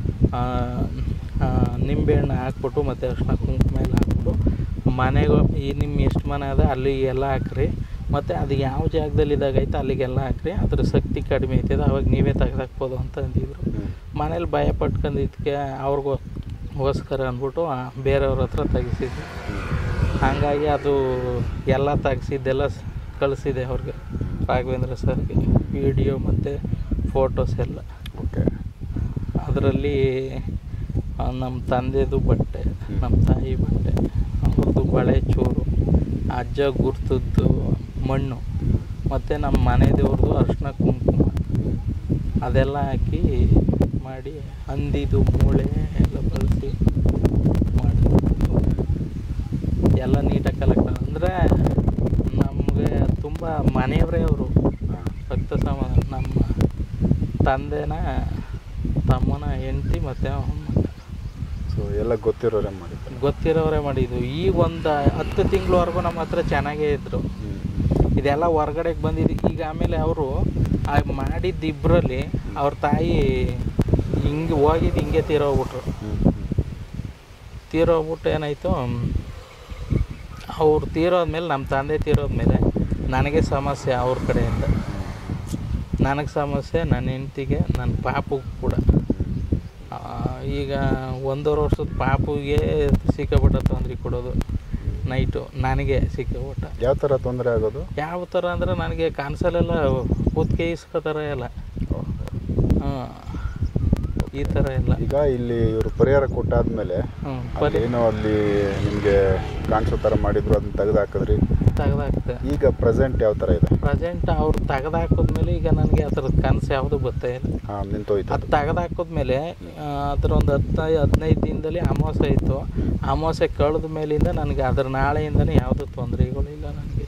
[SPEAKER 2] ನಿಂಬೆಹಣ್ಣು ಹಾಕ್ಬಿಟ್ಟು ಮತ್ತು ಅರ್ಶಿನ ಕುಂಕುಮ ಎಲ್ಲ ಹಾಕ್ಬಿಟ್ಟು ಮನೆಗೆ ಈ ನಿಮ್ಮ ಎಷ್ಟು ಮನೆ ಅದ ಅಲ್ಲಿ ಎಲ್ಲ ಹಾಕ್ರಿ ಮತ್ತು ಅದು ಯಾವ ಜಾಗದಲ್ಲಿ ಇದಾಗೈತೆ ಅಲ್ಲಿಗೆಲ್ಲ ಹಾಕ್ರಿ ಅದ್ರ ಶಕ್ತಿ ಕಡಿಮೆ ಐತದ ಅವಾಗ ನೀವೇ ತೆಗೆದಾಕ್ಬೋದು ಅಂತ ಅಂದಿದ್ರು
[SPEAKER 3] ಹ್ಞೂ
[SPEAKER 2] ಮನೇಲಿ ಭಯ ಪಟ್ಕೊಂಡಿದ್ದಕ್ಕೆ ಅವ್ರಿಗೋ ಗೋಸ್ಕರ ಅಂದ್ಬಿಟ್ಟು ಆ ಬೇರೆಯವ್ರ ಹತ್ರ ತೆಗಿಸಿದ್ವಿ ಹಾಗಾಗಿ ಅದು ಎಲ್ಲ ತೆಗ್ಸಿದ್ದೆಲ್ಲ ಸ್- ಕಳಿಸಿದೆ ಅವ್ರಿಗೆ ರಾಘವೇಂದ್ರ ಸರ್ಗೆ ವಿಡಿಯೋ ಮತ್ತು ಫೋಟೋಸ್ ಎಲ್ಲ
[SPEAKER 3] ಓಕೆ
[SPEAKER 2] ಅದರಲ್ಲಿ ನಮ್ಮ ತಂದೆದು ಬಟ್ಟೆ ನಮ್ಮ ತಾಯಿ ಬಟ್ಟೆ ಅವ್ರದ್ದು ಬಳೆ ಚೂರು ಅಜ್ಜ ಗುರ್ತದ್ದು ಮಣ್ಣು ಮತ್ತು ನಮ್ಮ ಮನೆ ದೇವ್ರದ್ದು ಅರ್ಶಿನ ಕುಂಕುಮ ಅದೆಲ್ಲ ಹಾಕಿ ಮಾಡಿ ಮಾಡಿ ಹಂದಿದು ಮೂಳೆ ಎಲ್ಲ ಬಳಸಿ ಮಾಡಿ ಎಲ್ಲ ನೀಟಾಗಿ ಕಲೆಕ್ಟ್ ಅಂದರೆ ನಮಗೆ ತುಂಬ ಮನೆಯವರೇ ಅವರು ಭಕ್ತ ಸಮಾನ ನಮ್ಮ ತಂದೆನ ತಮ್ಮನ ಹೆಂಡತಿ ಮತ್ತು
[SPEAKER 3] ಸೊ ಎಲ್ಲ ಗೊತ್ತಿರೋರೇ ಮಾಡಿದ್ದಾರೆ
[SPEAKER 2] ಗೊತ್ತಿರೋರೇ ಮಾಡಿದ್ದು ಈಗ ಒಂದು ಹತ್ತು ತಿಂಗಳವರೆಗೂ ನಮ್ಮ ಹತ್ರ ಚೆನ್ನಾಗೇ ಇದ್ದರು ಇದೆಲ್ಲ ಹೊರ್ಗಡೆಗೆ ಬಂದಿದ್ದು ಈಗ ಆಮೇಲೆ ಅವರು ಆ ಮಾಡಿದ್ದು ಇಬ್ಬರಲ್ಲಿ ಅವ್ರ ತಾಯಿ ಹಿಂಗೆ ಹೋಗಿದ್ದು ಹಿಂಗೆ ತೀರೋಗ್ಬಿಟ್ರು ತೀರೋಗ್ಬಿಟ್ಟು ಏನಾಯಿತು ಅವ್ರು ತೀರೋದ್ಮೇಲೆ ನಮ್ಮ ತಂದೆ ತೀರೋದ್ಮೇಲೆ ನನಗೆ ಸಮಸ್ಯೆ ಅವ್ರ ಕಡೆಯಿಂದ ನನಗೆ ಸಮಸ್ಯೆ ನನ್ನ ಹೆಂಡ್ತಿಗೆ ನನ್ನ ಪಾಪುಗೆ ಕೂಡ ಆ, ಈಗ ಒಂದೂವರೆ ವರ್ಷದ ಪಾಪುಗೆ ಸಿಕ್ಕಾಪಟ್ಟ ತೊಂದರೆ ಕೊಡೋದು ನೈಟು ನನಗೆ ಸಿಕ್ಕಾಪಟ್ಟ
[SPEAKER 3] ಯಾವ ಥರ ತೊಂದರೆ ಆಗೋದು
[SPEAKER 2] ಯಾವ ಥರ ಅಂದರೆ ನನಗೆ ಕನಸಲ್ಲೆಲ್ಲ ಕೂತ್ಕೆ ಇಸ್ಕೋತಾರೆ ಎಲ್ಲ ಹಾಂ ಈ ಥರ ಎಲ್ಲ
[SPEAKER 3] ಈಗ ಇಲ್ಲಿ ಇವರು ಪರಿಹಾರ ಕೊಟ್ಟಾದ್ಮೇಲೆ
[SPEAKER 2] ಹ್ಞೂ ಪರಿ
[SPEAKER 3] ಏನೋ ಅಲ್ಲಿ ನಿಮಗೆ ಕಾಣಿಸೋ ಥರ ಮಾಡಿದ್ರು ಅದನ್ನ ತೆಗೆದು ಹಾಕಿದ್ರಿ
[SPEAKER 2] ತೆಗ್ದಾಕ್ತೆ
[SPEAKER 3] ಈಗ ಪ್ರೆಸೆಂಟ್ ಯಾವ ಥರ ಇದೆ
[SPEAKER 2] ಪ್ರೆಸೆಂಟ್ ಅವ್ರು ತೆಗ್ದಾಕಿದ್ಮೇಲೆ ಈಗ ನನಗೆ ಆ ಥರದ ಕನಸು ಯಾವುದು ಗೊತ್ತೇ ಇಲ್ಲ
[SPEAKER 3] ಹಾಂ ನಿಂತೋಯ್ತು
[SPEAKER 2] ಅದು ತೆಗ್ದಾಕಿದ್ಮೇಲೆ ಅದ್ರ ಒಂದು ಹತ್ತು ಹದಿನೈದು ದಿನದಲ್ಲಿ ಅಮಾವಾಸ್ಯೆ ಇತ್ತು ಅಮಾವಾಸ್ಯೆ ಕಳೆದ ಮೇಲಿಂದ ನನಗೆ ಅದ್ರ ನಾಳೆಯಿಂದನೇ ಯಾವುದೂ ತೊಂದರೆಗಳಿಲ್ಲ ನನಗೆ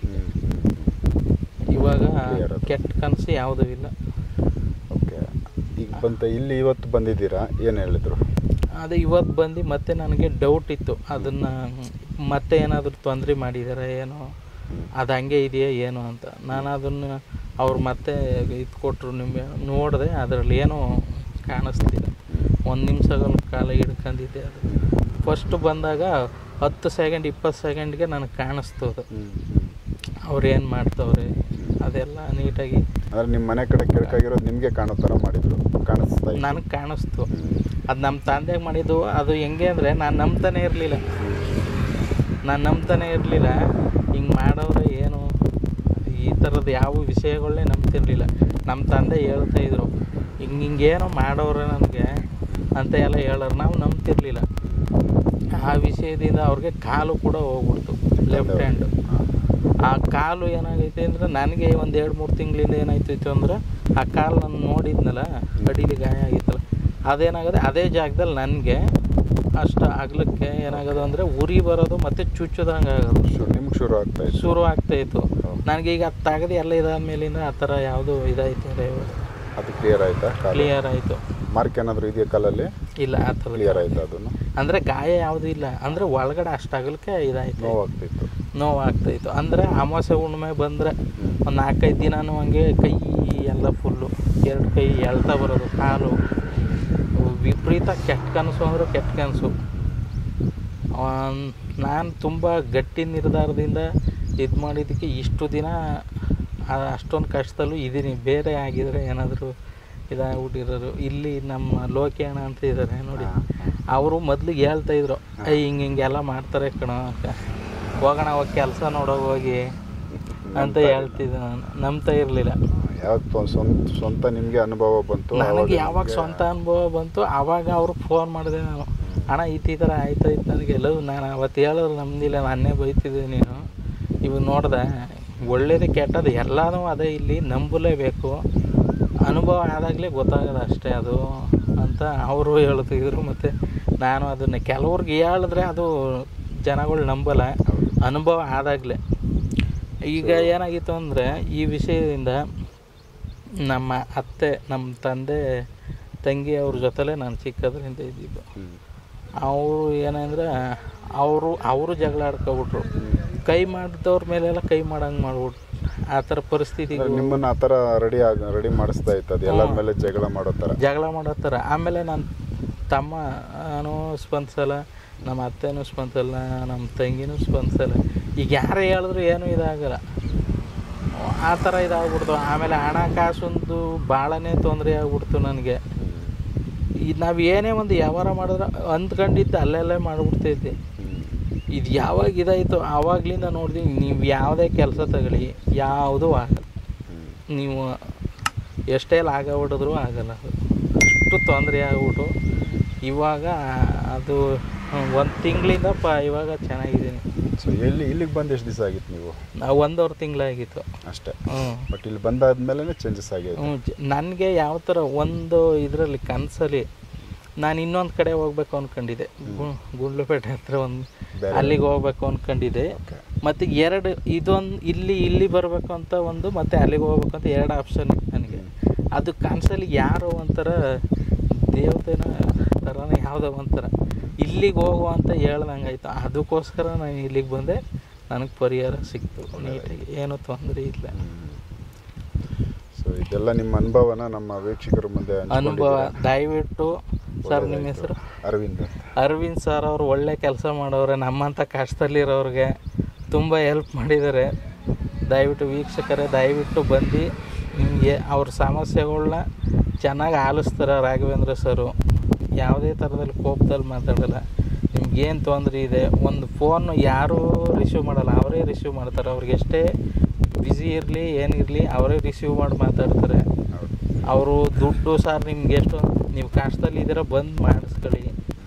[SPEAKER 2] ಇವಾಗ
[SPEAKER 3] Clear ಅದು.
[SPEAKER 2] ಕೆಟ್ಟ ಕನಸು ಯಾವುದೂ ಇಲ್ಲ
[SPEAKER 3] ಓಕೆ ಈಗ ಬಂತ ಇಲ್ಲಿ ಇವತ್ತು ಬಂದಿದ್ದೀರಾ ಏನು ಹೇಳಿದ್ರು
[SPEAKER 2] ಅದು ಇವತ್ತು ಬಂದು ಮತ್ತೆ ನನಗೆ ಡೌಟ್ ಇತ್ತು ಅದನ್ನು ಮತ್ತೆ ಏನಾದರೂ ತೊಂದರೆ ಮಾಡಿದಾರೆ ಏನೋ ಅದು ಹಂಗೆ ಇದೆಯಾ ಏನು ಅಂತ ನಾನು ಅದನ್ನು ಅವ್ರು ಮತ್ತೆ ಇದು ಕೊಟ್ಟರು ನಿಮಗೆ ನೋಡಿದೆ ಅದರಲ್ಲಿ ಏನೂ ಕಾಣಿಸ್ತಿಲ್ಲ ಒಂದು ನಿಮಿಷಗಳ ಕಾಲ ಹಿಡ್ಕೊಂಡಿದ್ದೆ ಅದು ಫಸ್ಟ್ ಬಂದಾಗ ಹತ್ತು ಸೆಕೆಂಡ್ ಇಪ್ಪತ್ತು ಸೆಕೆಂಡ್ಗೆ ನನಗೆ ಕಾಣಿಸ್ತು ಅದು ಅವ್ರು ಏನು ಮಾಡ್ತವ್ರೆ ಅದೆಲ್ಲ ನೀಟಾಗಿ
[SPEAKER 3] ಅಂದ್ರೆ ನಿಮ್ಮ ಮನೆ ಕಡೆ ಕೆಳಕಾಗಿರೋದು ನಿಮಗೆ ಕಾಣೋ ಥರ ಮಾಡಿದ್ರು ಕಾಣಿಸ್ತಾ ಇತ್ತು.
[SPEAKER 2] ನನಗೆ ಕಾಣಿಸ್ತು ಅದು ನಮ್ಮ ತಂದೆಗೆ ಮಾಡಿದ್ದು ಅದು ಹೆಂಗೆ ಅಂದರೆ ನಾನು ನಂಬ್ತಾನೆ ಇರಲಿಲ್ಲ ನಾನು ನಂಬ್ತಾನೆ ಇರಲಿಲ್ಲ ಹಿಂಗೆ ಮಾಡೋರೆ ಏನು ಈ ಥರದ್ದು ಯಾವ ವಿಷಯಗಳನ್ನೇ ನಂಬ್ತಿರ್ಲಿಲ್ಲ ನಮ್ಮ ತಂದೆ ಹೇಳ್ತಾ ಇದ್ರು ಹಿಂಗೆ ಹಿಂಗೇನೋ ಮಾಡೋರೆ ನನಗೆ ಅಂತ ಎಲ್ಲ ಹೇಳೋರು ನಾವು ನಂಬ್ತಿರ್ಲಿಲ್ಲ ಆ ವಿಷಯದಿಂದ ಅವ್ರಿಗೆ ಕಾಲು ಕೂಡ ಹೋಗ್ಬಿಡ್ತು ಲೆಫ್ಟ್ ಹ್ಯಾಂಡು ಆ ಕಾಲು ಏನಾಗೈತೆ ಅಂದರೆ ನನಗೆ ಒಂದು ಎರಡು ಮೂರು ತಿಂಗಳಿಂದ ಏನಾಯ್ತಿತ್ತು ಅಂದ್ರೆ ಆ ಕಾಲು ನಾನು ನೋಡಿದ್ನಲ್ಲ ಅಡಿಲಿ ಗಾಯ ಆಗಿತ್ತಲ್ಲ ಅದೇನಾಗದೆ ಅದೇ ಜಾಗದಲ್ಲಿ ನನಗೆ ಅಷ್ಟು ಆಗ್ಲಿಕ್ಕೆ ಏನಾಗೋದು ಅಂದರೆ ಉರಿ ಬರೋದು ಮತ್ತು ಚುಚ್ಚೋದಂಗೆ ಆಗೋದು
[SPEAKER 3] ಶು- ನಿಮ್ಗೆ ಶುರು ಆಗ್ತಾ ಇತ್ತು
[SPEAKER 2] ಶುರು ಆಗ್ತಾ ಇತ್ತು ನನಗೆ ಈಗ ಅದು ತೆಗೆದು ಎಲ್ಲ ಇದಾದ ಮೇಲಿಂದ ಆ ಥರ ಯಾವುದು ಇದಾಯ್ತು
[SPEAKER 3] ಅದು ಕ್ಲಿಯರ್ ಆಯ್ತಾ ಕಾಲು
[SPEAKER 2] ಕ್ಲಿಯರ್ ಆಯಿತು
[SPEAKER 3] ಮಾರ್ಕ್ ಏನಾದರೂ ಇದೆಯಾ ಕಾಲಲ್ಲಿ
[SPEAKER 2] ಇಲ್ಲ ಆ ಥರ
[SPEAKER 3] ಕ್ಲಿಯರ್ ಆಯ್ತಾ ಅದನ್ನು
[SPEAKER 2] ಅಂದರೆ ಗಾಯ ಯಾವುದೂ ಇಲ್ಲ ಅಂದರೆ ಒಳಗಡೆ ಅಷ್ಟು ಅಗಲಕ್ಕೆ ಇದಾಯ್ತು
[SPEAKER 3] ನೋವಾಗ್ತಿತ್ತು
[SPEAKER 2] ನೋವು ಆಗ್ತಾಯಿತ್ತು ಅಂದರೆ ಅಮಾವಾಸ್ಯೆ ಹುಣ್ಣಿಮೆ ಬಂದರೆ ಒಂದು ನಾಲ್ಕೈದು ದಿನನೂ ಹಂಗೆ ಕೈ ಎಲ್ಲ ಫುಲ್ಲು ಎರಡು ಕೈ ಎಳ್ತಾ ಬರೋದು ಕಾಲು ವಿಪರೀತ ಕೆಟ್ಟ ಕನಸು ಅಂದರೆ ಕೆಟ್ಟ ಕನಸು ನಾನು ತುಂಬ ಗಟ್ಟಿ ನಿರ್ಧಾರದಿಂದ ಇದು ಮಾಡಿದ್ದಕ್ಕೆ ಇಷ್ಟು ದಿನ ಅಷ್ಟೊಂದು ಕಷ್ಟದಲ್ಲೂ ಇದ್ದೀನಿ ಬೇರೆ ಆಗಿದ್ರೆ ಏನಾದರೂ ಇದಾಗ್ಬಿಟ್ಟಿರೋರು ಇಲ್ಲಿ ನಮ್ಮ ಲೋಕಿಯಣ್ಣ ಅಂತ ಇದ್ದಾರೆ ನೋಡಿ ಅವರು ಮೊದ್ಲಿಗೆ ಹೇಳ್ತಾ ಇದ್ರು ಐ ಹಿಂಗೆ ಹಿಂಗೆಲ್ಲ ಮಾಡ್ತಾರೆ ಕಣ ಹೋಗೋಣ ಅವಾಗ ಕೆಲಸ ನೋಡೋಕೆ ಹೋಗಿ ಅಂತ ಹೇಳ್ತಿದ್ದೆ ನಾನು ನಂಬ್ತಾ ಇರಲಿಲ್ಲ
[SPEAKER 3] ಯಾವಾಗ ತೊ- ಸ್ವಂತ ಸ್ವಂತ ನಿಮಗೆ ಅನುಭವ ಬಂತು
[SPEAKER 2] ನನಗೆ
[SPEAKER 3] ಆವಾಗ
[SPEAKER 2] ಯಾವಾಗ
[SPEAKER 3] ನಿಮ್ಗೆ-
[SPEAKER 2] ಸ್ವಂತ ಅನುಭವ ಬಂತು ಆವಾಗ ಅವ್ರಿಗೆ ಫೋನ್ ಮಾಡಿದೆ ನಾನು ಅಣ್ಣ ಈ ಈ ಥರ ಆಯ್ತಾಯ್ತು ನನಗೆ ಎಲ್ಲವೂ ನಾನು ಅವತ್ತು ಹೇಳೋರು ನಮ್ದಿಲ್ಲ ನಾನೇ ಬೈತಿದ್ದೆ ನೀನು ಇವು ನೋಡ್ದೆ ಒಳ್ಳೇದು ಕೆಟ್ಟದ್ದು ಎಲ್ಲನೂ ಅದೇ ಇಲ್ಲಿ ನಂಬಲೇಬೇಕು ಅನುಭವ ಆದಾಗಲೇ ಗೊತ್ತಾಗೋದು ಅಷ್ಟೇ ಅದು ಅಂತ ಅವರು ಹೇಳ್ತಿದ್ರು ಮತ್ತು ನಾನು ಅದನ್ನು ಕೆಲವ್ರಿಗೆ ಹೇಳಿದ್ರೆ ಅದು ಜನಗಳು ನಂಬಲ್ಲ ಅನುಭವ ಆದಾಗಲೇ ಈಗ ಏನಾಗಿತ್ತು ಅಂದರೆ ಈ ವಿಷಯದಿಂದ ನಮ್ಮ ಅತ್ತೆ ನಮ್ಮ ತಂದೆ ತಂಗಿ ಅವ್ರ ಜೊತೆಲೇ ನಾನು ಚಿಕ್ಕದ್ರಿಂದ ಇದ್ದಿದ್ದು
[SPEAKER 3] ಹ್ಮ್.
[SPEAKER 2] ಅವರು ಏನಂದ್ರೆ ಅವರು ಅವರು ಜಗಳ ಆಡ್ಕೊಬಿಟ್ರು ಕೈ ಮಾಡಿದವ್ರ ಮೇಲೆಲ್ಲ ಕೈ ಮಾಡಂಗೆ ಮಾಡ್ಬಿಟ್ರು ಆ ಥರ ಪರಿಸ್ಥಿತಿಗೆ
[SPEAKER 3] ಅಂದ್ರೆ ನಿಮ್ಮನ್ನ ಆ ಥರ ರೆಡಿ ಆಗ ರೆಡಿ ಮಾಡಿಸ್ತಾ ಇತ್ತು ಅದು ಎಲ್ಲರ ಮೇಲೆ ಜಗಳ ಮಾಡೋ ಥರ
[SPEAKER 2] ಜಗಳ ಮಾಡೋ ಥರ ಆಮೇಲೆ ನನ್ನ ತಮ್ಮ ನಾನು ಸ್ಪಂದಿಸಲ್ಲ ನಮ್ಮ ಅತ್ತೆನೂ ಸ್ಪಂದಿಸಲ್ಲ ನಮ್ಮ ತಂಗಿನೂ ಸ್ಪಂದಿಸಲ್ಲ ಈಗ ಯಾರೇ ಹೇಳಿದ್ರು ಏನೂ ಇದಾಗಲ್ಲ ಆ ಥರ ಇದಾಗ್ಬಿಡ್ತು ಆಮೇಲೆ ಹಣಕಾಸೊಂದು ಭಾಳನೇ ತೊಂದರೆ ಆಗ್ಬಿಡ್ತು ನನಗೆ ಇದು ನಾವು ಏನೇ ಒಂದು ವ್ಯವಹಾರ ಮಾಡಿದ್ರೆ ಅಂದ್ಕೊಂಡಿದ್ದು ಅಲ್ಲೆಲ್ಲೇ ಮಾಡಿಬಿಡ್ತೈತಿ ಇದು ಯಾವಾಗ ಇದಾಯಿತು ಆವಾಗಲಿಂದ ನೋಡಿದ್ವಿ ನೀವು ಯಾವುದೇ ಕೆಲಸ ತಗೊಳ್ಳಿ ಯಾವುದೂ ಆಗಲ್ಲ ನೀವು ಎಷ್ಟೇ ಲಾಗ ಹೊಡೆದ್ರೂ ಆಗಲ್ಲ ಅದು ಅಷ್ಟು ತೊಂದರೆ ಆಗ್ಬಿಟ್ಟು ಇವಾಗ ಅದು ಒಂದು ತಿಂಗಳಿಂದ ಪ ಇವಾಗ ಚೆನ್ನಾಗಿದ್ದೀನಿ
[SPEAKER 3] ಸೊ ಎಲ್ಲಿ ಇಲ್ಲಿಗೆ ಬಂದು ಎಷ್ಟು ದಿವಸ ಆಗಿತ್ತು ನೀವು
[SPEAKER 2] ನಾವು ಒಂದೂವರೆ ತಿಂಗಳಾಗಿತ್ತು
[SPEAKER 3] ಅಷ್ಟೇ
[SPEAKER 2] ಹ್ಞೂ
[SPEAKER 3] ಬಟ್ ಇಲ್ಲಿ ಬಂದಾದ್ಮೇಲೆ ಚೇಂಜಸ್ ಆಗಿದೆ
[SPEAKER 2] ನನಗೆ ಯಾವ ಥರ ಒಂದು ಇದರಲ್ಲಿ ಕನಸಲ್ಲಿ ನಾನು ಇನ್ನೊಂದು ಕಡೆ ಹೋಗ್ಬೇಕು ಅಂದ್ಕೊಂಡಿದ್ದೆ ಗು- ಗುಂಡ್ಲುಪೇಟೆ ಹತ್ರ ಒಂದು
[SPEAKER 3] ಬೇರೆ.
[SPEAKER 2] ಅಲ್ಲಿಗೆ ಹೋಗ್ಬೇಕು ಅಂದ್ಕೊಂಡಿದ್ದೆ
[SPEAKER 3] ಓಕೆ
[SPEAKER 2] ಮತ್ತು ಎರಡು ಇದೊಂದು ಇಲ್ಲಿ ಇಲ್ಲಿ ಬರಬೇಕು ಅಂತ ಒಂದು ಮತ್ತು ಅಲ್ಲಿಗೆ ಹೋಗ್ಬೇಕು ಅಂತ ಎರಡು ಆಪ್ಷನ್ ನನಗೆ ಅದು ಕನಸಲ್ಲಿ ಯಾರೋ ಒಂಥರ ದೇವತೆನ ಥರನೇ ಯಾವುದೋ ಒಂಥರ ಇಲ್ಲಿಗೆ ಹೋಗುವ ಅಂತ ಹೇಳ್ದಂಗಾಯ್ತು ಅದಕ್ಕೋಸ್ಕರ ನಾನು ಇಲ್ಲಿಗೆ ಬಂದೆ ನನಗೆ ಪರಿಹಾರ ಸಿಕ್ತು ನೀಟಾಗಿ ಏನೂ ತೊಂದರೆ ಇಲ್ಲ
[SPEAKER 3] ಸೊ ಇದೆಲ್ಲ ನಿಮ್ಮ ಅನುಭವನ ನಮ್ಮ ವೀಕ್ಷಕರ ಮುಂದೆ
[SPEAKER 2] ಅನುಭವ
[SPEAKER 3] ಹಂಚ್ಕೊಂಡಿದ್ದೀರಾ?
[SPEAKER 2] ದಯವಿಟ್ಟು ಸರ್ ನಿಮ್ಮ
[SPEAKER 3] ಒಳ್ಳೆದಾಯ್ತು.
[SPEAKER 2] ಹೆಸರು
[SPEAKER 3] ಅರವಿಂದ್ ಅಂತ
[SPEAKER 2] ಅರವಿಂದ್ ಸರ್ ಅವರು ಒಳ್ಳೆ ಕೆಲಸ ಮಾಡೋರೆ ನಮ್ಮಂಥ ಕಷ್ಟದಲ್ಲಿರೋರಿಗೆ ತುಂಬ ಹೆಲ್ಪ್ ಮಾಡಿದ್ದಾರೆ ದಯವಿಟ್ಟು ವೀಕ್ಷಕರೇ ದಯವಿಟ್ಟು ಬಂದು ನಿಮಗೆ ಅವ್ರ ಸಮಸ್ಯೆಗಳ್ನ ಚೆನ್ನಾಗಿ ಆಲಿಸ್ತಾರೆ ರಾಘವೇಂದ್ರ ಸರು ಯಾವುದೇ ಥರದಲ್ಲಿ ಕೋಪದಲ್ಲಿ ಮಾತಾಡಲ್ಲ ನಿಮ್ಗೇನು ತೊಂದರೆ ಇದೆ ಒಂದು ಫೋನ್ ಯಾರೂ ರಿಸೀವ್ ಮಾಡಲ್ಲ ಅವರೇ ರಿಸೀವ್ ಮಾಡ್ತಾರೆ ಅವ್ರಿಗೆ ಎಷ್ಟೇ ಬ್ಯುಸಿ ಇರಲಿ ಏನಿರಲಿ ಅವರೇ ರಿಸೀವ್ ಮಾಡಿ ಮಾತಾಡ್ತಾರೆ
[SPEAKER 3] ಹೌದು
[SPEAKER 2] ಅವರು ದುಡ್ಡು ಸರ್ ನಿಮ್ಗೆ ಎಷ್ಟು ನೀವು ಕಷ್ಟದಲ್ಲಿ ಇದ್ದೀರ ಬಂದು ಮಾಡಿಸ್ಕೊಳ್ಳಿ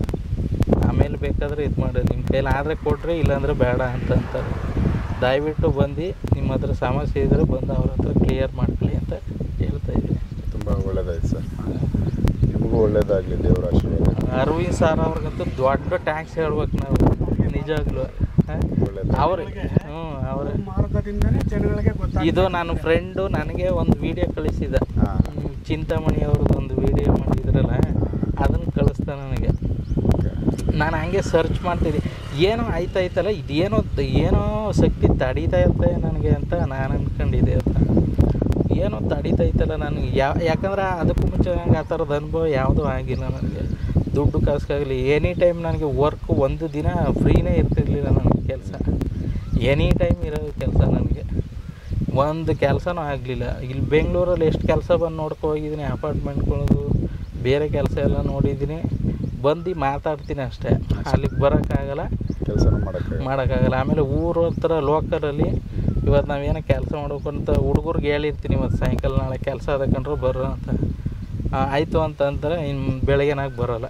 [SPEAKER 2] ಆಮೇಲೆ ಬೇಕಾದರೆ ಇದು ಮಾಡಿ ನಿಮ್ಮ ಕೈಲಿ ಆದರೆ ಕೊಡ್ರಿ ಇಲ್ಲಾಂದ್ರೆ ಬೇಡ ಅಂತ ಅಂತಾರೆ ದಯವಿಟ್ಟು ಬಂದು ನಿಮ್ಮ ಹತ್ರ ಸಮಸ್ಯೆ ಇದ್ದರೆ ಬಂದು ಅವ್ರ ಹತ್ರ ಕ್ಲಿಯರ್ ಮಾಡ್ಕೊಳ್ಳಿ ಅಂತ ಹೇಳ್ತಾ ಇದ್ದೀನಿ
[SPEAKER 3] ತುಂಬ ಒಳ್ಳೇದಾಯ್ತು ಸರ್ ನಿಮಗೂ ಒಳ್ಳೇದಾಗಲಿ ದೇವರ ಆಶೀರ್ವಾದ
[SPEAKER 2] ಅರವಿಂದ್ ಸರ್ ಅವ್ರಿಗಂತೂ ದೊಡ್ಡ ಟ್ಯಾಂಕ್ಸ್ ಹೇಳ್ಬೇಕು ನಾವು ನಿಜವಾಗ್ಲೂ
[SPEAKER 3] ಒಳ್ಳೇದು.
[SPEAKER 2] ಅವ್ರೆ ಹ್ಞೂ ಅವರೇ
[SPEAKER 4] ಮಾರ್ಗದಿಂದನೇ ಜನಗಳಿಗೆ ಗೊತ್ತಾಗ
[SPEAKER 2] ಇದು ನನ್ನ ಫ್ರೆಂಡು ನನಗೆ ಒಂದು ವಿಡಿಯೋ ಕಳಿಸಿದ
[SPEAKER 3] ಹಾಂ
[SPEAKER 2] ಹ್ಮ್, ಚಿಂತಾಮಣಿ ಅವ್ರದ್ದು ಒಂದು ವಿಡಿಯೋ ಮಾಡಿದ್ರಲ್ಲ ಅದನ್ನು ಕಳಿಸ್ದ ನನಗೆ
[SPEAKER 3] ಓಕೆ
[SPEAKER 2] ನಾನು ಹಂಗೆ ಸರ್ಚ್ ಮಾಡ್ತಿದ್ದೆ ಏನೋ ಆಯ್ತಾಯ್ತಲ್ಲ ಇದೇನೋ ದ- ಏನೋ ಶಕ್ತಿ ತಡೀತಾ ಇರುತ್ತೆ ನನಗೆ ಅಂತ ನಾನು ಅಂದ್ಕೊಂಡಿದ್ದೆ ಅಂತ ಏನೋ ತಡೀತೈತಲ್ಲ ನನಗೆ ಯಾವ ಯಾಕಂದ್ರೆ ಅದಕ್ಕೂ ಮುಂಚೆ ನಂಗೆ ಆ ಥರದ ಅನುಭವ ಯಾವುದೂ ಆಗಿಲ್ಲ ನನಗೆ ದುಡ್ಡು ಕಾಸಾಗಲಿ ಎನಿ ಟೈಮ್ ನನಗೆ ವರ್ಕ್ ಒಂದು ದಿನ ಫ್ರೀನೇ ಇರ್ತಿರ್ಲಿಲ್ಲ ನನಗೆ ಕೆಲಸ ಎನಿ ಟೈಮ್ ಇರೋ ಕೆಲಸ ನನಗೆ ಒಂದು ಕೆಲಸನೂ ಆಗಲಿಲ್ಲ ಇಲ್ಲಿ ಬೆಂಗಳೂರಲ್ಲಿ ಎಷ್ಟು ಕೆಲಸ ಬಂದು ನೋಡ್ಕೊ ಹೋಗಿದ್ದೀನಿ ಅಪಾರ್ಟ್ಮೆಂಟ್ಗಳದು ಬೇರೆ ಕೆಲಸ ಎಲ್ಲ ನೋಡಿದ್ದೀನಿ ಬಂದು ಮಾತಾಡ್ತೀನಿ ಅಷ್ಟೇ ಅಲ್ಲಿಗೆ ಬರೋಕ್ಕಾಗಲ್ಲ
[SPEAKER 3] ಕೆಲಸನೂ ಮಾಡೋಕ್ಕೆ
[SPEAKER 2] ಮಾಡೋಕ್ಕಾಗಲ್ಲ ಆಮೇಲೆ ಊರ ಹತ್ರ ಲೋಕಲಲ್ಲಿ ಇವತ್ತು ನಾವೇನೋ ಕೆಲಸ ಮಾಡ್ಬೇಕು ಅಂತ ಹುಡುಗರ್ಗೆ ಹೇಳಿರ್ತೀನಿ ಇವತ್ತು ಸಾಯಂಕಾಲ ನಾಳೆ ಕೆಲಸ ಅದಕ್ಕಂಡ್ರೆ ಬರ್ರ ಅಂತ ಆ, ಆಯಿತು ಅಂತ ಅಂತಾರೆ ಇನ್ನು ಬೆಳಗ್ಗೆನಾಗ ಬರೋಲ್ಲ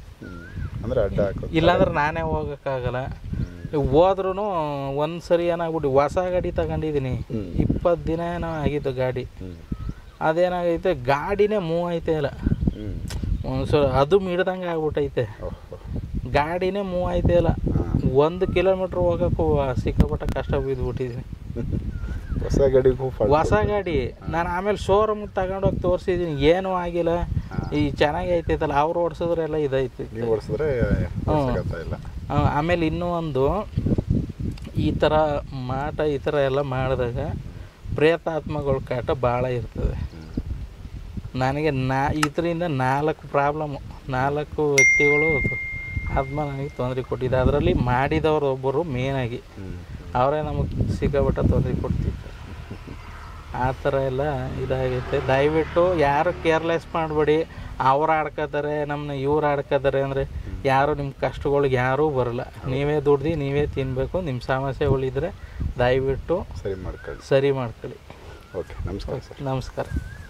[SPEAKER 3] ಅಂದರೆ ಅಡ್ಡ ಹಾಕೋದು
[SPEAKER 2] ಇಲ್ಲಾಂದ್ರೆ ನಾನೇ ಹೋಗೋಕ್ಕಾಗಲ್ಲ ಹೋದ್ರೂ ಒಂದು ಸರಿ ಏನಾಗ್ಬಿಟ್ಟು ಹೊಸ ಗಾಡಿ ತಗೊಂಡಿದ್ದೀನಿ
[SPEAKER 3] ಹ್ಮ್.
[SPEAKER 2] ಇಪ್ಪತ್ತು ದಿನ ಏನೋ ಆಗಿತ್ತು ಗಾಡಿ
[SPEAKER 3] ಹ್ಞೂ
[SPEAKER 2] ಅದೇನಾಗೈತೆ ಗಾಡಿನೇ ಮೂವ್ ಐತೆ ಇಲ್ಲ
[SPEAKER 3] ಹ್ಞೂ
[SPEAKER 2] ಒಂದು ಸೊ ಅದು ಮಿಡ್ದಂಗೆ ಆಗ್ಬಿಟ್ಟೈತೆ
[SPEAKER 3] ಓಹೋ
[SPEAKER 2] ಗಾಡಿನೇ ಮೂವ್ ಐತೆ ಇಲ್ಲ
[SPEAKER 3] ಹಾಂ
[SPEAKER 2] ಒಂದು ಕಿಲೋಮೀಟ್ರ್ ಹೋಗೋಕ್ಕೂ ಸಿಕ್ಕಾಪಟ್ಟ ಕಷ್ಟ ಬಿದ್ದುಬಿಟ್ಟಿದ್ದೀನಿ
[SPEAKER 3] ಹೊಸ ಗಾಡಿಗೂ fault
[SPEAKER 2] ಹೊಸ
[SPEAKER 3] ಕೊಡ್ತಾರೆ.
[SPEAKER 2] ಗಾಡಿ ನಾನು ಆಮೇಲೆ ಶೋರೂಮ್ ತಗೊಂಡೋಗಿ ತೋರಿಸಿದ್ದೀನಿ ಏನೂ ಆಗಿಲ್ಲ ಈ ಚೆನ್ನಾಗಿ ಐತೈತಲ್ಲ ಅವ್ರು ಓಡಿಸಿದ್ರೆಲ್ಲ ಇದೈತಿ
[SPEAKER 3] ನೀವು ಓಡಿಸಿದ್ರೆ ಓಡಿಸೋಕ್ಕಾಗ್ತಾ ಇಲ್ಲ
[SPEAKER 2] ಆ, ಆಮೇಲೆ ಇನ್ನೂ ಒಂದು ಈ ಥರ ಮಾಟ ಈ ಥರ ಎಲ್ಲ ಮಾಡಿದಾಗ ಪ್ರೇತಾತ್ಮಗಳ ಕಾಟ ಭಾಳ ಇರ್ತದೆ ನನಗೆ ನಾ ಇದರಿಂದ ನಾಲ್ಕು ಪ್ರಾಬ್ಲಮ್ಮು ನಾಲ್ಕು ವ್ಯಕ್ತಿಗಳು ಆತ್ಮ ನನಗೆ ತೊಂದರೆ ಕೊಟ್ಟಿದ್ದೆ ಅದರಲ್ಲಿ ಮಾಡಿದವರು ಒಬ್ಬರು ಮೇನಾಗಿ
[SPEAKER 3] ಹ್ಞೂ
[SPEAKER 2] ಅವರೇ ನಮಗೆ ಸಿಕ್ಕಾಪಟ್ಟ ತೊಂದರೆ ಕೊಡ್ತಿದ್ರು ಆ ಥರ ಎಲ್ಲ ಇದಾಗೈತೆ ದಯವಿಟ್ಟು ಯಾರು ಕೇರ್ಲೆಸ್ ಮಾಡಬೇಡಿ ಅವ್ರು ಆಡ್ಕೋತಾರೆ ನಮ್ಮನ್ನ ಇವ್ರು ಆಡ್ಕೋತಾರೆ ಅಂದರೆ ಯಾರು ನಿಮ್ಮ ಕಷ್ಟಗಳಿಗೆ ಯಾರೂ ಬರಲ್ಲ ನೀವೇ ದುಡ್ದು ನೀವೇ ತಿನ್ನಬೇಕು ನಿಮ್ಮ ಸಮಸ್ಯೆಗಳಿದ್ರೆ ದಯವಿಟ್ಟು
[SPEAKER 3] ಸರಿ ಮಾಡ್ಕೊಳ್ಳಿ
[SPEAKER 2] ಸರಿ ಮಾಡ್ಕೊಳ್ಳಿ
[SPEAKER 3] ಓಕೆ ನಮಸ್ಕಾರ ಸರ್
[SPEAKER 2] ನಮಸ್ಕಾರ